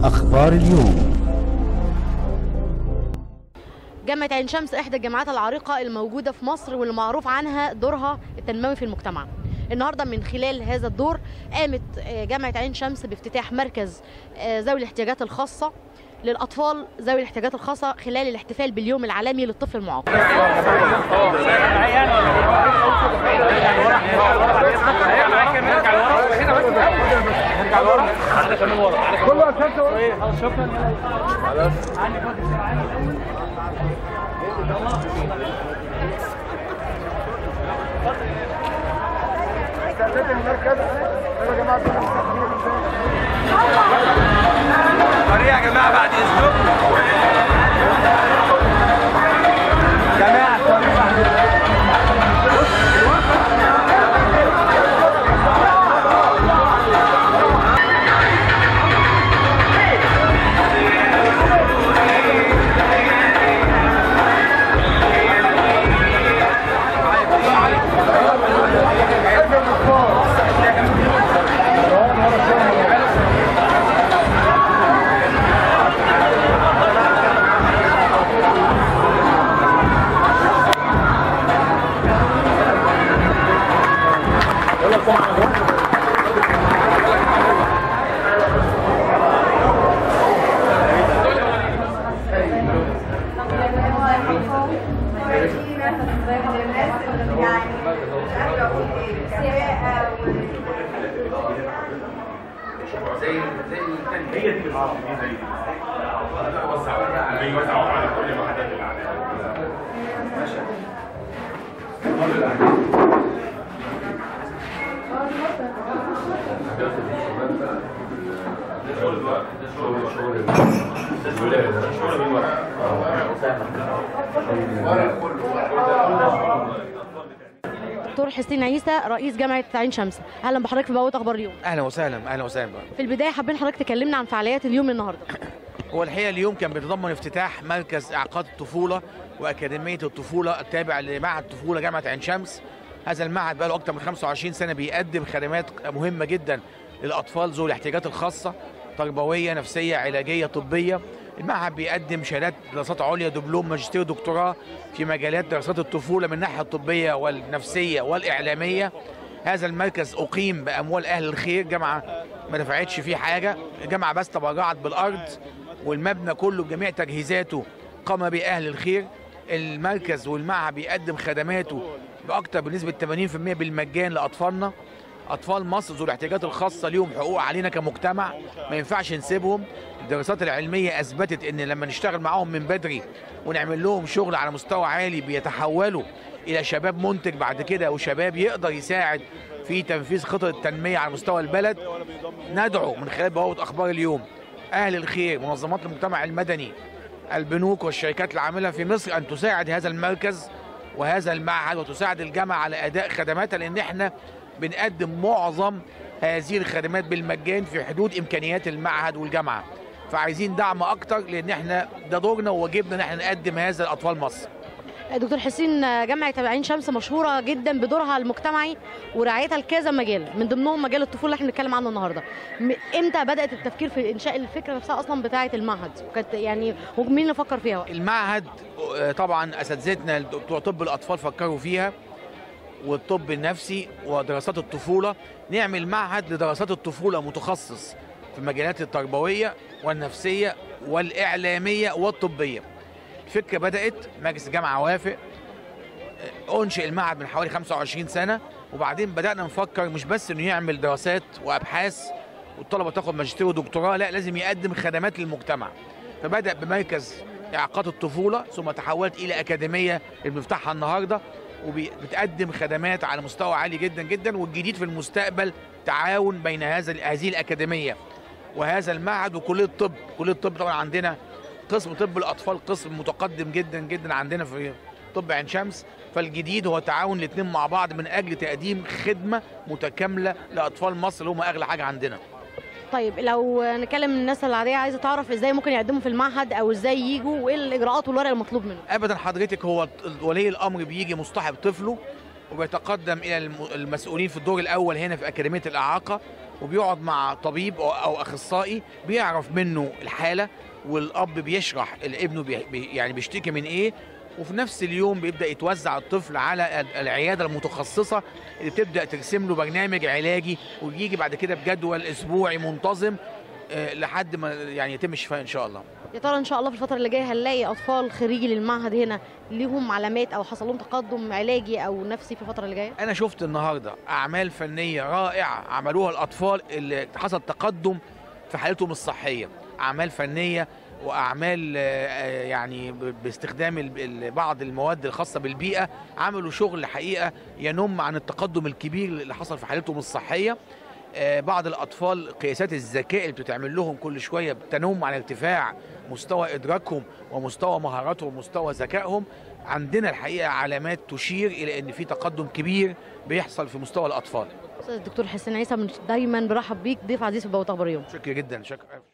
أخبار اليوم جامعة عين شمس إحدى الجامعات العريقة الموجودة في مصر واللي معروف عنها دورها التنموي في المجتمع النهارده من خلال هذا الدور قامت آه، جامعة عين شمس بافتتاح مركز آه، ذوي الاحتياجات الخاصة للأطفال ذوي الاحتياجات الخاصة خلال الاحتفال باليوم العالمي للطفل المعاق طريقة يا جماعة بعد إذنكم جماعة طريقة بعد إذنكم دكتور حسين عيسى رئيس جامعة عين شمس أهلا بحضرتك في بوابة أخبار اليوم اهلا وسهلا اهلا وسهلا بقى. في البداية حابين حضرتك تكلمنا عن فعاليات اليوم النهارده هو الحقيقه اليوم كان بيتضمن افتتاح مركز اعقاد الطفوله واكاديميه الطفوله التابع لمعهد الطفوله جامعه عين شمس هذا المعهد بقى له اكثر من 25 سنه بيقدم خدمات مهمه جدا للاطفال ذوي الاحتياجات الخاصه تربويه نفسيه علاجيه طبيه المعهد بيقدم شهادات دراسات عليا دبلوم ماجستير دكتوراه في مجالات دراسات الطفوله من الناحيه الطبيه والنفسيه والاعلاميه هذا المركز اقيم باموال اهل الخير جامعه ما دفعتش فيه حاجه الجامعه بس تبرعت بالارض والمبنى كله بجميع تجهيزاته قام به اهل الخير المركز والمعهد بيقدم خدماته باكثر بنسبه 80% بالمجان لاطفالنا اطفال مصر ذو الاحتياجات الخاصه ليهم حقوق علينا كمجتمع ما ينفعش نسيبهم الدراسات العلميه اثبتت ان لما نشتغل معاهم من بدري ونعمل لهم شغل على مستوى عالي بيتحولوا الى شباب منتج بعد كده وشباب يقدر يساعد في تنفيذ خطط التنميه على مستوى البلد ندعو من خلال بوابه اخبار اليوم اهل الخير منظمات المجتمع المدني البنوك والشركات العامله في مصر ان تساعد هذا المركز وهذا المعهد وتساعد الجامعه على اداء خدماتها لان احنا بنقدم معظم هذه الخدمات بالمجان في حدود امكانيات المعهد والجامعه فعايزين دعم اكتر لان احنا ده دورنا وواجبنا ان احنا نقدم هذا لاطفال مصر دكتور حسين جامعة عين شمس مشهورة جدا بدورها المجتمعي ورعايتها لكذا مجال من ضمنهم مجال الطفولة اللي احنا بنتكلم عنه النهارده م- امتى بدأت التفكير في إنشاء الفكرة نفسها أصلا بتاعة المعهد كانت يعني ومين اللي فكر فيها المعهد آه، طبعا اساتذتنا بتوع طب الاطفال فكروا فيها والطب النفسي ودراسات الطفوله نعمل معهد لدراسات الطفوله متخصص في المجالات التربويه والنفسيه والاعلاميه والطبيه الفكره بدات مجلس الجامعه وافق آه، انشئ المعهد من حوالي 25 سنه وبعدين بدانا نفكر مش بس انه يعمل دراسات وابحاث والطلبه تاخد ماجستير ودكتوراه لا لازم يقدم خدمات للمجتمع فبدا بمركز اعاقات الطفوله ثم تحولت الى اكاديميه اللي بنفتحها النهارده وبتقدم خدمات على مستوى عالي جدا جدا والجديد في المستقبل تعاون بين هذا هذه الاكاديميه وهذا المعهد وكليه الطب كليه الطب طبعا عندنا قسم طب الاطفال قسم متقدم جدا جدا عندنا في طب عين شمس فالجديد هو تعاون الاثنين مع بعض من اجل تقديم خدمه متكامله لاطفال مصر اللي هم اغلى حاجه عندنا طيب لو نكلم الناس العادية عايزة تعرف ازاي ممكن يقدموا في المعهد أو ازاي يجوا وايه الإجراءات والورق المطلوب منه ابدا حضرتك هو ولي الامر بيجي مصطحب طفله وبيتقدم الى الم- المسؤولين في الدور الاول هنا في اكاديميه الاعاقه وبيقعد مع طبيب أو- او اخصائي بيعرف منه الحاله والاب بيشرح لابنه بي بي- يعني بيشتكي من ايه وفي نفس اليوم بيبدا يتوزع الطفل على ال- العياده المتخصصه اللي بتبدا ترسم له برنامج علاجي ويجي بعد كده بجدول اسبوعي منتظم آه، لحد ما يعني يتم الشفاء ان شاء الله يا ترى ان شاء الله في الفتره اللي جايه هنلاقي اطفال خريجي للمعهد هنا ليهم علامات او حصل لهم تقدم علاجي او نفسي في الفتره اللي جايه انا شفت النهارده اعمال فنيه رائعه عملوها الاطفال اللي حصل تقدم في حالتهم الصحيه اعمال فنيه واعمال آه، آه، يعني ب- باستخدام ال- ال- بعض المواد الخاصه بالبيئه عملوا شغل حقيقه ينم عن التقدم الكبير اللي حصل في حالتهم الصحيه آه، بعض الاطفال قياسات الذكاء اللي بتتعمل لهم كل شويه بتنم عن ارتفاع مستوى ادراكهم ومستوى مهاراتهم ومستوى ذكائهم عندنا الحقيقه علامات تشير الى ان في تقدم كبير بيحصل في مستوى الاطفال استاذ الدكتور حسين عيسى من دايما برحب بيك ضيف عزيز في بوابه اخبار اليوم شكرا جدا شكرا